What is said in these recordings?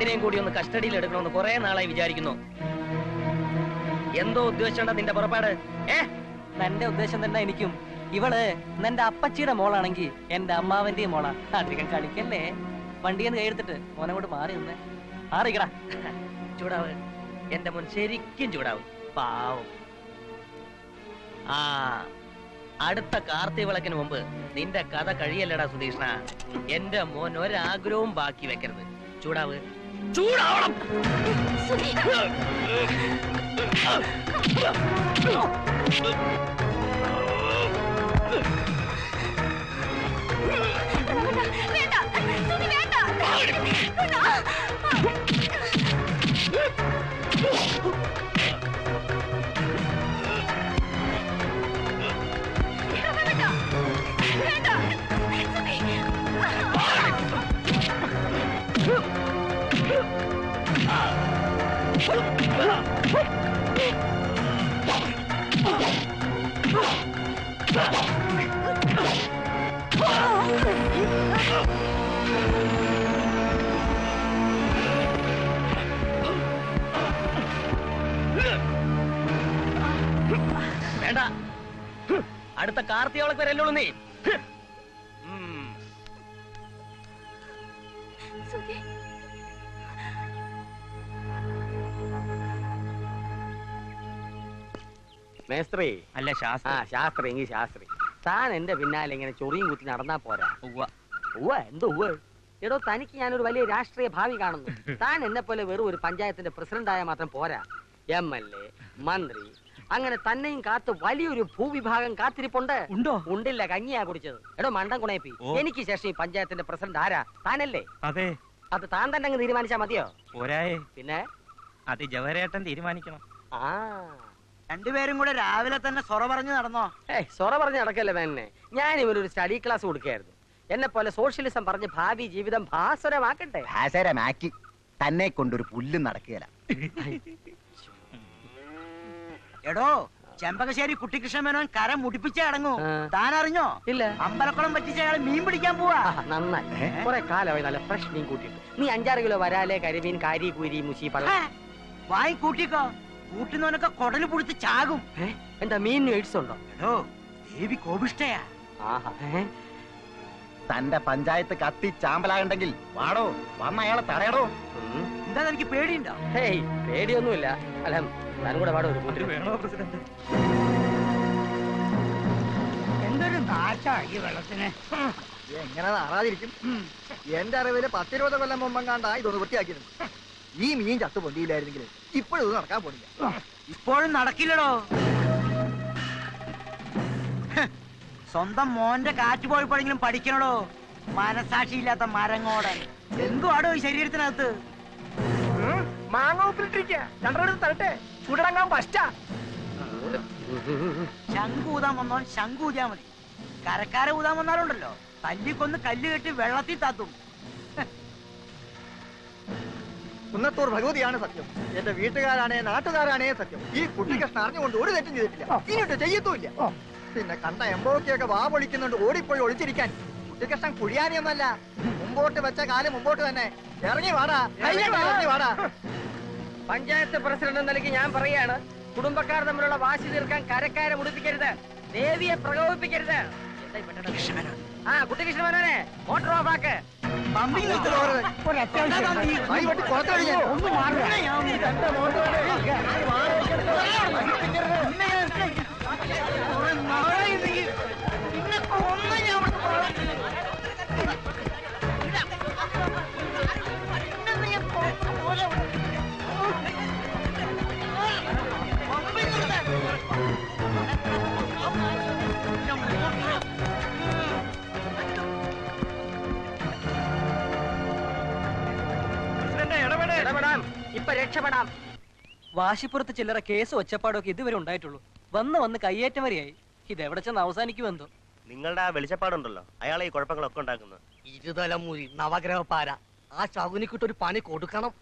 രണ്ടിനെയും കൂടി ഒന്ന് കസ്റ്റഡിയിൽ എടുക്കണമെന്ന് കുറെ നാളായി വിചാരിക്കുന്നു എന്തോ ഉദ്ദേശിച്ചോണ്ട നിന്റെ പുറപ്പാട് ഏ എന്റെ ഉദ്ദേശം തന്നെ എനിക്കും ഇവള് നിന്റെ അപ്പച്ചിയുടെ മോളാണെങ്കിൽ എന്റെ അമ്മാവന്റെയും മോളാ അധികം കളിക്കല്ലേ വണ്ടിയെന്ന് കൈയെടുത്തിട്ട് മോനെ കൊണ്ട് മാറി നിന്നേ മാറിക്കടാ ചൂടാവ് എന്റെ മുൻ ശരിക്കും ചൂടാവ് പാവം ആ അടുത്ത കാർത്തി വിളക്കിന് മുമ്പ് നിന്റെ കഥ കഴിയല്ലടാ സുധീഷ്ണ എന്റെ മോൻ ഒരാഗ്രഹവും ബാക്കി വെക്കരുത് ചൂടാവ് ചൂടാവണം വേണ്ട സുധി വേണ്ട വേണ്ട ഹ്, അടുത്ത കാർത്തി വിളക്ക് വരല്ലോ നീ ഹ്. ഉം. സുധി മേസ്ത്രി അല്ല ആ ശാസ്ത്രം ശാസ്ത്രി എങ്കിൽ ശാസ്ത്രി താൻ എന്റെ പിന്നാലെ ഇങ്ങനെ ചൊറിയും കുത്തി നടന്നാ പോരാ ഉവ്വ. ഉവ്വ എന്തോ ഉവ്വ് എടോ തനിക്ക് ഞാനൊരു വലിയ രാഷ്ട്രീയ ഭാവി കാണുന്നു താൻ എന്നെ പോലെ വെറും ഒരു പഞ്ചായത്തിന്റെ പ്രസിഡന്റ് ആയ മാത്രം പോരാ എം എൽ എ മന്ത്രി അങ്ങനെ തന്നെയും കാത്ത് വലിയൊരു ഭൂവിഭാഗം കാത്തിരിപ്പുണ്ട് ഉണ്ടോ ഉണ്ടില്ല കഞ്ഞിയാ കുടിച്ചത് എടോ മണ്ടൻ കുണയപ്പി ഓ. എനിക്ക് ശേഷം ഈ പഞ്ചായത്തിന്റെ പ്രസിഡന്റ് ആരാ താനല്ലേ അതെ അത് താൻ തന്നെ അങ്ങ് തീരുമാനിച്ചാ മതിയോ പോരായേ പിന്നെ അത് ജവഹരേട്ടൻ തീരുമാനിക്കണം ആ രണ്ടുപേരും കൂടെ രാവിലെ തന്നെ സൊറ പറഞ്ഞു നടന്നോ ഏയ് സൊറ പറഞ്ഞ് നടക്കല്ലേ തന്നെ ഞാൻ ഇവനൊരു സ്റ്റഡി ക്ലാസ് കൊടുക്കുകയായിരുന്നു എന്നെ പോലെ സോഷ്യലിസം പറഞ്ഞ് ഭാവി ജീവിതം ഭാസുരമാക്കട്ടെ ഭാസരമാക്കി തന്നെ കൊണ്ടൊരു പുല്ലും നടക്കുകയില്ല എടോ ചെമ്പകശ്ശേരി കുട്ടിക്കൃഷ്ണ മേനോൻ കര മുടിപ്പിച്ചേ അടങ്ങൂ ആ. താൻ അറിഞ്ഞോ ഇല്ല അമ്പലക്കുളം പറ്റിച്ച അയാൾ മീൻ പിടിക്കാൻ പോവാ ആഹാ, നന്നായി കുറെ കാലമായി നല്ല ഫ്രഷ് മീൻ കൂട്ടിയിട്ട് നീ അഞ്ചാറ് കിലോ വരാലെ കരിമീൻ കാരി കൂരി മുശി പള്ള ഹേ, വാങ്ങി കൂട്ടിക്കോ കൂട്ടുന്നവനൊക്കെ കൊടല് പുടിച്ച് ചാകും ഏ? എന്താ മീനിന് എയ്ഡ്സ് ഉണ്ടോ എടോ ദേവി കോപിഷ്ടയാ ആഹാ ഏ? തന്റെ പഞ്ചായത്ത് കത്തി ചാമ്പലാകണ്ടെങ്കിൽ വാടോ വന്ന അയാളെ തടയടോ ഉം. എന്താ എനിക്ക് പേടിയുണ്ടോ ഹേയ് പേടിയൊന്നുമില്ല അല്ല താനും കൂടെ പാടും ഒരു കൂട്ടിന് വേണോ പ്രസിഡന്റ് എന്തൊരു നാശാ ഈ വെള്ളത്തിന് എങ്ങനെ നാറാതിരിക്കും എന്റെ അറിവില് പത്തിരുപത് കൊല്ലം മുമ്പം കണ്ടാ ഇതൊന്ന് വൃത്തിയാക്കിയിരുന്നു ഈ മീൻ ചത്തു പൊന്തിയില്ലായിരുന്നെങ്കിൽ ഇപ്പോഴും ഇത് നടക്കാൻ പോണില്ല ഇപ്പോഴും നടക്കില്ലടോ ഹ്, സ്വന്തം മോന്റെ കാറ്റ് പോയപ്പോഴെങ്കിലും പഠിക്കണടോ മനസാക്ഷിയില്ലാത്ത മരങ്ങോടൻ എന്തുവാടോ ഈ ശരീരത്തിനകത്ത് മാങ്ങ ഉപ്പിലിട്ടിരിക്കുക രണ്ടെടുത്ത് തരട്ടെ ചുടടങ്ങാൻ പറ്റാ ശംഖ് ഊതാൻ വന്നോൻ ശംഖ് ഊതിയാ മതി കരക്കാരെ ഊതാൻ വന്നാലുണ്ടല്ലോ തല്ലിക്കൊന്ന് കല്ല് കെട്ടി വെള്ളത്തിൽ താത്തും കുന്നത്തൂർ ഭഗവതിയാണ് സത്യം എന്റെ വീട്ടുകാരാണേ നാട്ടുകാരാണേ സത്യം ഈ കുട്ടികൃഷ്ണൻ അറിഞ്ഞുകൊണ്ട് ഒരു തെറ്റും ചെയ്തിട്ടില്ല ഇനിയിട്ട് ചെയ്യത്തുമില്ല പിന്നെ കണ്ട എമ്പോക്കിയൊക്കെ വാ പൊളിക്കുന്നുണ്ട് ഓടിപ്പോയി ഒളിച്ചിരിക്കാൻ കുട്ടികൃഷ്ണൻ കുഴിയാനിയൊന്നല്ല മുമ്പോട്ട് വെച്ച കാലം മുമ്പോട്ട് തന്നെ ഇറങ്ങി വാടാ ഇറങ്ങി വാടാ പഞ്ചായത്ത് പ്രസിഡന്റ് എന്ന നിലയ്ക്ക് ഞാൻ പറയാണ് കുടുംബക്കാർ തമ്മിലുള്ള വാശി തീർക്കാൻ കരക്കാരെ മുടിപ്പിക്കരുത് ദേവിയെ പ്രകോപിപ്പിക്കരുത് എന്താ ഈ പെട്ടെന്ന്? ആ കുട്ടികൃഷ്ണനെ മോട്ടോർ ഓഫ് ആക്ക് പമ്പിങ് കൈ വെട്ടി പുറത്ത് കഴിഞ്ഞാൽ ഇടപെടാം ഇപ്പൊ രക്ഷപ്പെടാം വാശിപ്പുറത്ത് ചില്ലറ കേസ് ഒച്ചപ്പാടൊക്കെ ഇതുവരെ ഉണ്ടായിട്ടുള്ളൂ വന്ന് വന്ന് കയ്യേറ്റം വരെയായി ഇതെവിടെ ചെന്ന് അവസാനിക്കുമെന്തോ നിങ്ങളുടെ ആ വെളിച്ചപ്പാടുണ്ടല്ലോ അയാളെ ഈ കുഴപ്പങ്ങളൊക്കെ ഉണ്ടാക്കുന്നത് ഇരുതലമുരി നവഗ്രഹപ്പാര ആ ശകുനിക്കിട്ടൊരു പണി കൊടുക്കണം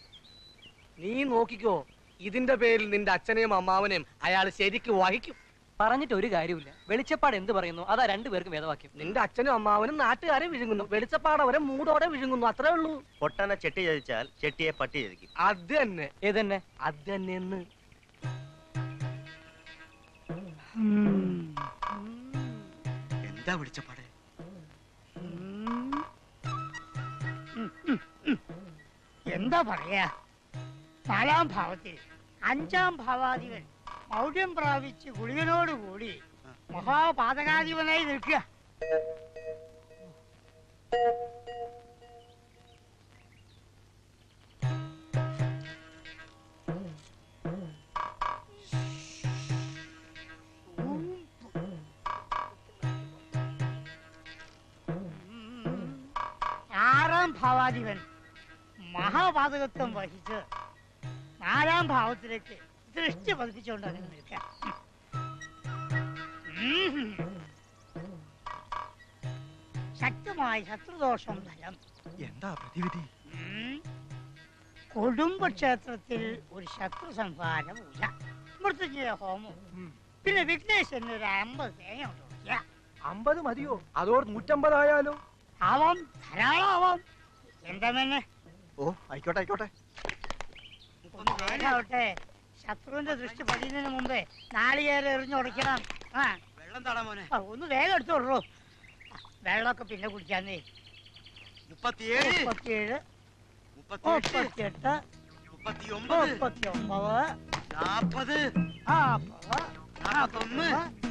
നീ നോക്കിക്കോ ഇതിന്റെ പേരിൽ നിന്റെ അച്ഛനെയും അമ്മാവനെയും അയാൾ ശരിക്ക് വഹിക്കും പറഞ്ഞിട്ട് ഒരു കാര്യമില്ല വെളിച്ചപ്പാട് എന്ത് പറയുന്നു അതാ രണ്ടുപേർക്കും വേദവാക്യം നിന്റെ അച്ഛനും അമ്മാവനും നാട്ടുകാരെ വിഴുങ്ങുന്നു വെളിച്ചപ്പാടവരെ മൂടോടെ വിഴുങ്ങുന്നു അത്രേ ഉള്ളൂ പൊട്ടനെ ചെട്ടി ചതിച്ചാൽ ചെട്ടിയെ പട്ടി ചതിക്കും അത് തന്നെ ഏതന്നെ അത് തന്നെയെന്ന് എന്താ വിളിച്ചപ്പാട് എന്താ പറയാ നാലാം ഭാവത്തിൽ അഞ്ചാം ഭാവാധിപൻ മൗഢ്യം പ്രാപിച്ച് ഗുളികനോടുകൂടി മഹാപാതകാധിപനായി നിൽക്കുക ആറാം ഭാവാധിപൻ മഹാപാതകത്വം വഹിച്ച് നാലാം ഭാവത്തിലേക്ക് ദൃഷ്ടി പതിപ്പിച്ചുകൊണ്ട് അങ്ങനെ നിൽക്കാം ഉം. ശക്തമായ ശത്രുദോഷം ഫലം എന്താ പ്രതിവിധി ഉം. കുടുംബക്ഷേത്രത്തിൽ ഒരു ശത്രു സംഹാര പൂജ മൃത്യുജയ ഹോമം പിന്നെ വിഘ്നേശ്വരന് ഒരു അമ്പത് തേങ്ങ കൊണ്ട് കൊടുക്കുക അമ്പത് മതിയോ അതോർ നൂറ്റമ്പതായാലോ ആവാം ധാരാളമാവാം എന്താ തന്നെ ഓ ആയിക്കോട്ടെ ആയിക്കോട്ടെ ഒന്ന് വേഗാവട്ടെ ശത്രുവിന്റെ ദൃഷ്ടി പതിയുന്നതിന് മുമ്പേ നാളികേരം എറിഞ്ഞുടയ്ക്കണം ആ വെള്ളം താടാ മോനെ ആ, ഒന്ന് വേഗം എടുത്തോളൂ വെള്ളമൊക്കെ പിന്നെ കുടിക്കാന്നേ മുപ്പത്തിയേഴ് മുപ്പത്തിയേഴ് മുപ്പത്തിയെട്ട് മുപ്പത്തിയെട്ട് മുപ്പത്തിയൊമ്പത് മുപ്പത്തി ഒമ്പത് നാപ്പത് നാപ്പത് നാപ്പത്തൊന്ന്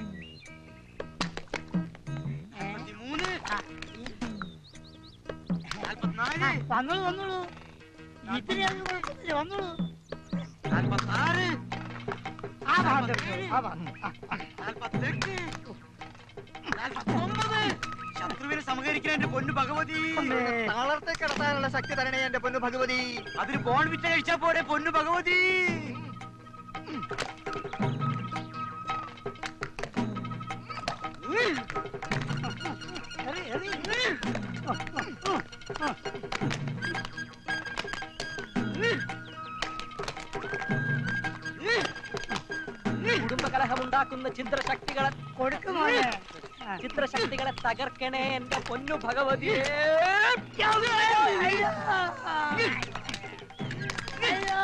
ഏ, നാപ്പത്തിമൂന്ന് ആ, ഈ- നാൽപ്പത്തിനാല് ആ, വന്നോളൂ വന്നോളൂ ഇത്തിരി അത് കുഴപ്പമില്ല വന്നോളൂ നാൽപ്പത്താറ് ആ ഭാഗത്ത് എടുത്തോളൂ, ആ ഭാഗത്ത്. ആ, ആ. നാൽപ്പത്തെട്ട് നാൽപ്പത്തൊമ്പത് ശത്രുവിനെ സമകരിക്കാൻ എന്റെ പൊന്നു ഭഗവതി അമ്മേ. താളത്തെ കിടത്താനുള്ള ശക്തി തരണേ എന്റെ പൊന്നു ഭഗവതി അതിന് ബോൺ വിറ്റ കഴിച്ചാ പോരെ പൊന്നു ഭഗവതി എറി, എറി. കുടുംബകലഹമുണ്ടാക്കുന്ന ചിത്രശക്തികളെ കൊടുക്ക് മോനെ ആ. ചിത്രശക്തികളെ തകർക്കണേ എന്റെ പൊന്നു ഭഗവതിയെ അയ്യോ. അയ്യോ.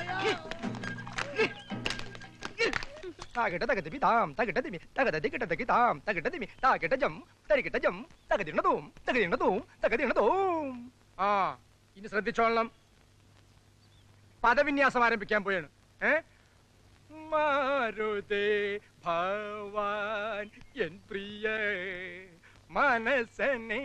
താകിട്ട തകതി പിതാം തകിട്ട തിമി തകത തികിട്ട തകി താം തകിട്ട തിമി താകിട്ട ജം തരികിട്ട ജം തകതിണ്ണതോം തകതിണ്ണതോം തകതിണ്ണതോം ആ ഇനി ശ്രദ്ധിച്ചോളണം പദവിന്യാസം ആരംഭിക്കാൻ പോയാണ് ഏ മാരുതേ ഭവാൻ എൻ പ്രിയ മനസ്സനെ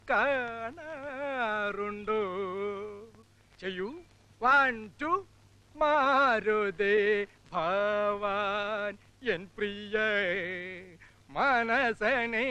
കാണാറുണ്ടോ ചെയ്യൂ വൺ ടു മാരുതേ ഭവാൻ എൻ പ്രിയ മനസ്സനെ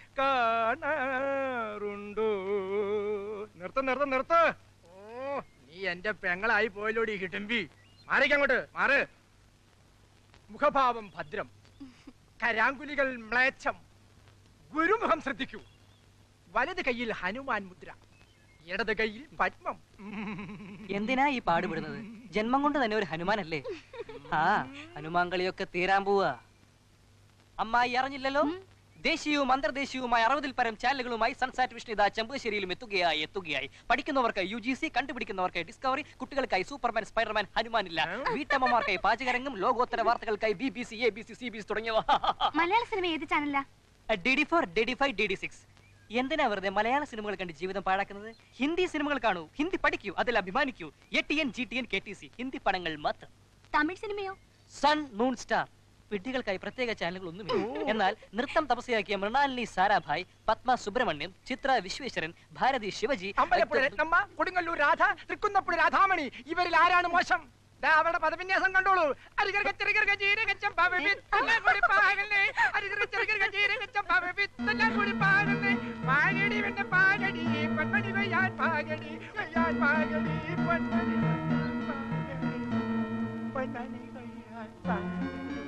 കാണാറുണ്ടോ നിർത്ത നിർത്ത നിർത്ത ഓ നീ എന്റെ പെങ്ങളായി പോയല്ലോടി കിട്ടുമ്പി മാറിക്കങ്ങോട്ട് മാറ് മുഖഭാവം ഭദ്രം കരാങ്കുലികൾ മ്ലേച്ഛം ഗുരുമുഖം ശ്രദ്ധിക്കൂ വലത് കയ്യിൽ ഹനുമാൻ മുദ്ര ഇടത് കയ്യിൽ പത്മം എന്തിനാ ഈ പാടുപെടുന്നത് ജന്മം കൊണ്ട് തന്നെ ഒരു ഹനുമാനല്ലേ ആ ഹനുമാൻ കളിയൊക്കെ തീരാൻ പോവാ അമ്മായി അറിഞ്ഞില്ലല്ലോ ദേശീയവും അന്തർദേശീയവുമായ അറുപതിൽ പരം ചാനലുകളുമായി സൺസാറ്റ് വിഷ്ണു ഇതാ ചെമ്പശ്ശേരിയിലും എത്തുകയായി എത്തുകയായി പഠിക്കുന്നവർക്ക് യു ജി സി കണ്ടുപിടിക്കുന്നവർക്ക് ഡിസ്കവറി കുട്ടികൾക്കായി സൂപ്പർമാൻ സ്പൈഡർമാൻ ഹനുമാൻ ഇല്ല വീട്ടമ്മമാർക്കായി പാചകരംഗം ലോകോത്തര വാർത്തകൾക്കായി B B C A B C C B S തുടങ്ങിയവ മലയാള സിനിമ ഏത് ചാനലാ D D four D D five D D six എന്തിനാ വെറുതെ മലയാള സിനിമകൾ കണ്ട് ജീവിതം പാഴാക്കുന്നത് ഹിന്ദി സിനിമകൾ കാണൂ ഹിന്ദി പഠിക്കൂ അതിൽ അഭിമാനിക്കൂ A T N G T N K T C Hindi പടങ്ങൾ മാത്രം തമിഴ് സിനിമയോ സൺ മൂൺ സ്റ്റാർ വിഡ്ഢികൾക്കായി പ്രത്യേക ചാനലുകൾ ഒന്നുമില്ല എന്നാൽ നൃത്തം തപസ്യയാക്കിയ മൃണാലിനി സാരാഭായ് പത്മ സുബ്രഹ്മണ്യം ചിത്ര വിശ്വേശ്വരൻ ഭാരതി ശിവജി അമ്പലപ്പുഴ രത്നമ്മ കൊടുങ്ങല്ലൂർ രാധ തൃക്കുന്നപ്പുഴ രാധാമണി ഇവരിൽ ആരാണ് മോശം ദാ അവരുടെ പദവിന്യാസം കണ്ടോളൂ അരികർഗ ചെറുകർഗ ജീരകച്ചം പവവിത്തെല്ലാം കൂടി പാകല്ലേ. അരികർഗ ചെറുകർഗ ജീരകച്ചം പവവിത്തെല്ലാം കൂടി പാകല്ലേ. പാകടി വേണ്ട പാകടി പൊന്മണി കൊയ്യാൻ പാകടി കൊയ്യാൻ പാകടി പൊന്മണി കൊയ്യാൻ പാകടി. പൊന്മണി കൊയ്യാൻ പാകടി.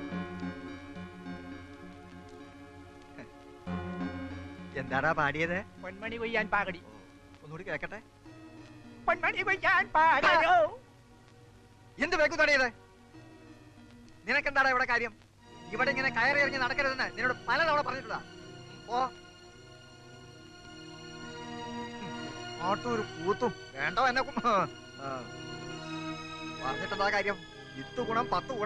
എന്താടാ പാടിയത് പൊന്മണി കൊയ്യാൻ പാകടി ഒന്നുകൂടി കേക്കട്ടെ പൊന്മണി കൊയ്യാൻ പാകടോ എന്ത് വേക്കു തടയത് നിനക്കെന്താടാ ഇവിടെ കാര്യം ഇവിടെ ഇങ്ങനെ കയറി ഇറങ്ങി നടക്കരുതെന്ന് നിന്നോട് പലതവണ പറഞ്ഞിട്ടുള്ളതാ ഓ ആട്ടൂർ കൂത്തും വേണ്ടോ എന്നെ കു- ആ. പറഞ്ഞിട്ടെന്താ കാര്യം വിത്ത് ഗുണം പത്ത് ഗുണം